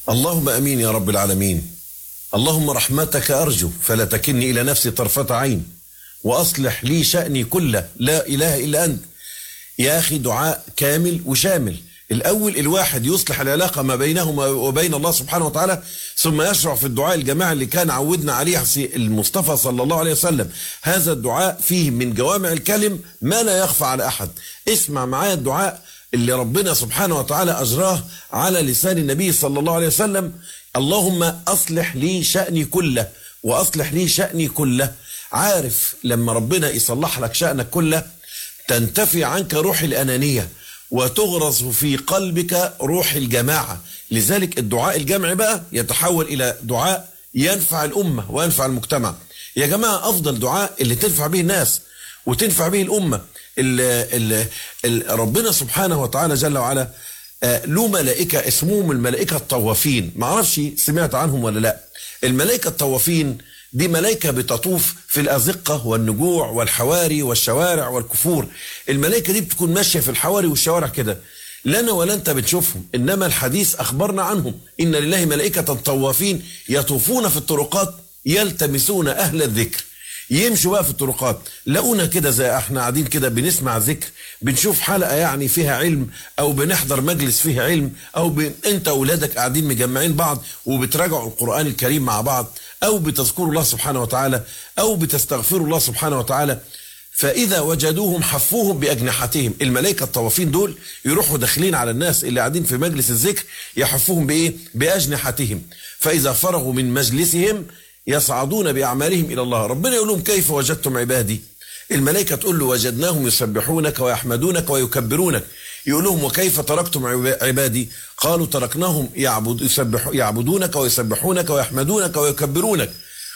اللهم امين يا رب العالمين اللهم رحمتك ارجو فلا تكلني الى نفسي طرفه عين واصلح لي شاني كله لا اله الا انت يا اخي دعاء كامل وشامل الاول الواحد يصلح العلاقه ما بينهما وبين الله سبحانه وتعالى ثم يشرع في الدعاء الجماعي اللي كان عودنا عليه المصطفى صلى الله عليه وسلم هذا الدعاء فيه من جوامع الكلم ما لا يخفى على احد اسمع معايا الدعاء اللي ربنا سبحانه وتعالى اجراه على لسان النبي صلى الله عليه وسلم اللهم اصلح لي شاني كله واصلح لي شاني كله عارف لما ربنا يصلح لك شانك كله تنتفي عنك روح الانانيه وتغرس في قلبك روح الجماعه لذلك الدعاء الجمعي بقى يتحول الى دعاء ينفع الامه وينفع المجتمع يا جماعه افضل دعاء اللي تنفع به الناس وتنفع به الامه ال ال ال ربنا سبحانه وتعالى جل وعلا آه له ملائكة اسمهم الملائكة الطوافين ما اعرفش سمعت عنهم ولا لا الملائكة الطوافين دي ملائكة بتطوف في الأزقة والنجوع والحواري والشوارع والكفور الملائكة دي بتكون ماشية في الحواري والشوارع كده لنا ولا انت بتشوفهم انما الحديث اخبرنا عنهم ان لله ملائكة طوافين يطوفون في الطرقات يلتمسون اهل الذكر يمشوا بقى في الطرقات لقونا كده زي احنا قاعدين كده بنسمع ذكر بنشوف حلقه يعني فيها علم او بنحضر مجلس فيه علم او ب... انت واولادك قاعدين مجمعين بعض وبتراجعوا القران الكريم مع بعض او بتذكروا الله سبحانه وتعالى او بتستغفروا الله سبحانه وتعالى فاذا وجدوهم حفوهم باجنحتهم الملائكه الطوافين دول يروحوا داخلين على الناس اللي قاعدين في مجلس الذكر يحفوهم بايه باجنحتهم فاذا فرغوا من مجلسهم يصعدون بأعمالهم إلى الله ربنا يقول لهم كيف وجدتم عبادي الملائكة تقول له وجدناهم يسبحونك ويحمدونك ويكبرونك يقول لهم وكيف تركتم عبادي قالوا تركناهم يعبد يسبح يعبدونك ويسبحونك ويحمدونك ويكبرونك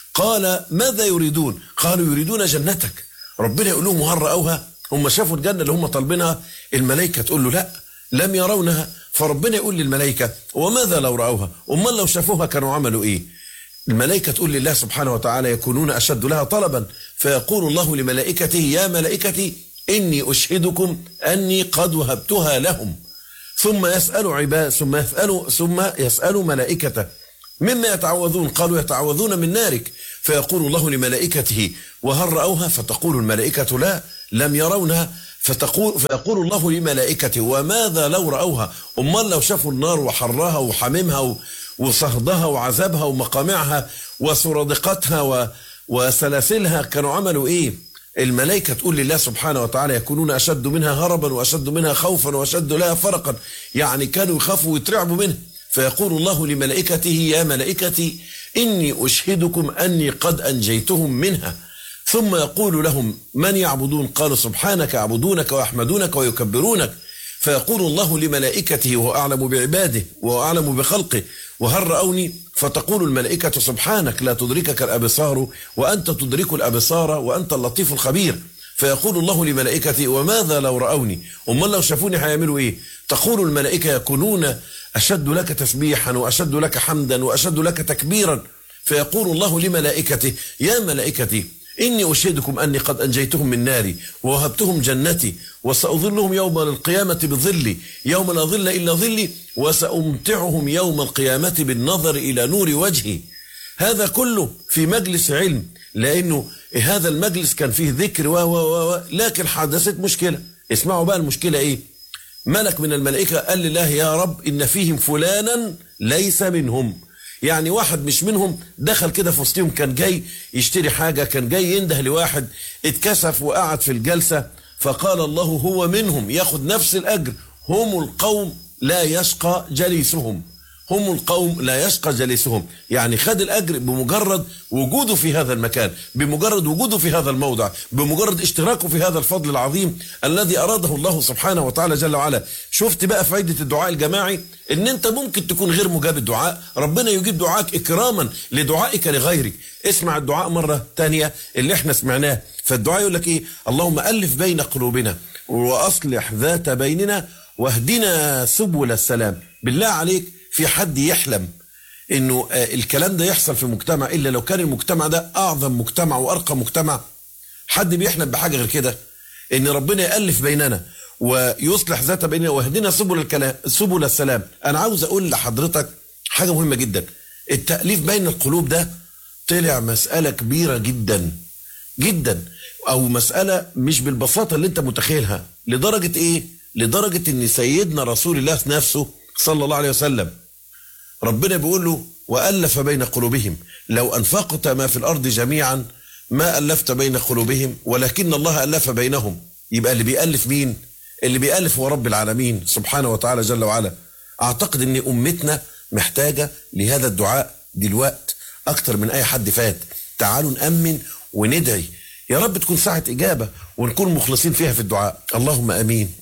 قال ماذا يريدون قالوا يريدون جنتك ربنا يقول لهم هل رأوها هم شافوا الجنة اللي هم طالبينها الملائكة تقول له لا لم يرونها فربنا يقول للملائكة وماذا لو رأوها أمال لو شافوها كانوا عملوا إيه الملائكة تقول لله سبحانه وتعالى يكونون أشد لها طلبا فيقول الله لملائكته يا ملائكتي إني أشهدكم أني قد وهبتها لهم ثم يسأل عباد ثم يسأل ثم يسأل ملائكته مما يتعوذون قالوا يتعوذون من نارك فيقول الله لملائكته وهل رأوها فتقول الملائكة لا لم يرونها فتقول فيقول الله لملائكته وماذا لو رأوها أمال لو شافوا النار وحرها وحميمها وصهدها وعذابها ومقامعها وسرادقتها و... وسلاسلها كانوا عملوا ايه الملائكة تقول لله سبحانه وتعالى يكونون أشد منها هربا وأشد منها خوفا وأشد لها فرقا يعني كانوا يخافوا ويترعبوا منها فيقول الله لملائكته يا ملائكتي إني أشهدكم أني قد أنجيتهم منها ثم يقول لهم من يعبدون قالوا سبحانك يعبدونك ويحمدونك ويكبرونك فيقول الله لملائكته وهو أعلم بعباده وهو أعلم بخلقه وهل رأوني فتقول الملائكة سبحانك لا تدركك الأبصار وأنت تدرك الأبصار وأنت اللطيف الخبير فيقول الله لملائكته وماذا لو رأوني أمال لو شافوني هيعملوا إيه تقول الملائكة يكونون أشد لك تسبيحا وأشد لك حمدا وأشد لك تكبيرا فيقول الله لملائكته يا ملائكتي إني أشهدكم أني قد أنجيتهم من ناري ووهبتهم جنتي وسأظلهم يوم القيامة بظلي يوم لا ظل إلا ظلي وسأمتعهم يوم القيامة بالنظر إلى نور وجهي هذا كله في مجلس علم لأنه هذا المجلس كان فيه ذكر و و و لكن حدثت مشكلة اسمعوا بقى المشكلة إيه ملك من الملائكة قال لله يا رب إن فيهم فلانا ليس منهم يعني واحد مش منهم دخل كده في وسطهم كان جاي يشتري حاجة كان جاي ينده لواحد اتكسف وقعد في الجلسة فقال الله هو منهم ياخد نفس الأجر هم القوم لا يشقى جليسهم هم القوم لا يشقى جليسهم يعني خد الأجر بمجرد وجوده في هذا المكان بمجرد وجوده في هذا الموضع بمجرد اشتراكه في هذا الفضل العظيم الذي أراده الله سبحانه وتعالى جل وعلا شفت بقى فايدة الدعاء الجماعي ان انت ممكن تكون غير مجاب الدعاء ربنا يجيب دعاك اكراما لدعائك لغيرك اسمع الدعاء مرة تانية اللي احنا سمعناه فالدعاء يقول لك ايه اللهم ألف بين قلوبنا وأصلح ذات بيننا واهدنا سبل السلام بالله عليك في حد يحلم انه الكلام ده يحصل في مجتمع الا لو كان المجتمع ده اعظم مجتمع وارقى مجتمع حد بيحلم بحاجه غير كده ان ربنا يالف بيننا ويصلح ذات بيننا ويهدنا سبل الكلام سبل السلام انا عاوز اقول لحضرتك حاجة مهمة جدا التأليف بين القلوب ده طلع مسألة كبيرة جدا جدا أو مسألة مش بالبساطة اللي أنت متخيلها لدرجة إيه؟ لدرجة إن سيدنا رسول الله نفسه صلى الله عليه وسلم ربنا بيقول له وألف بين قلوبهم لو أنفقت ما في الأرض جميعا ما ألفت بين قلوبهم ولكن الله ألف بينهم يبقى اللي بيألف مين؟ اللي بيألف هو رب العالمين سبحانه وتعالى جل وعلا أعتقد أن أمتنا محتاجة لهذا الدعاء دلوقت أكتر من أي حد فات تعالوا نأمن وندعي يا رب تكون ساعة إجابة ونكون مخلصين فيها في الدعاء اللهم أمين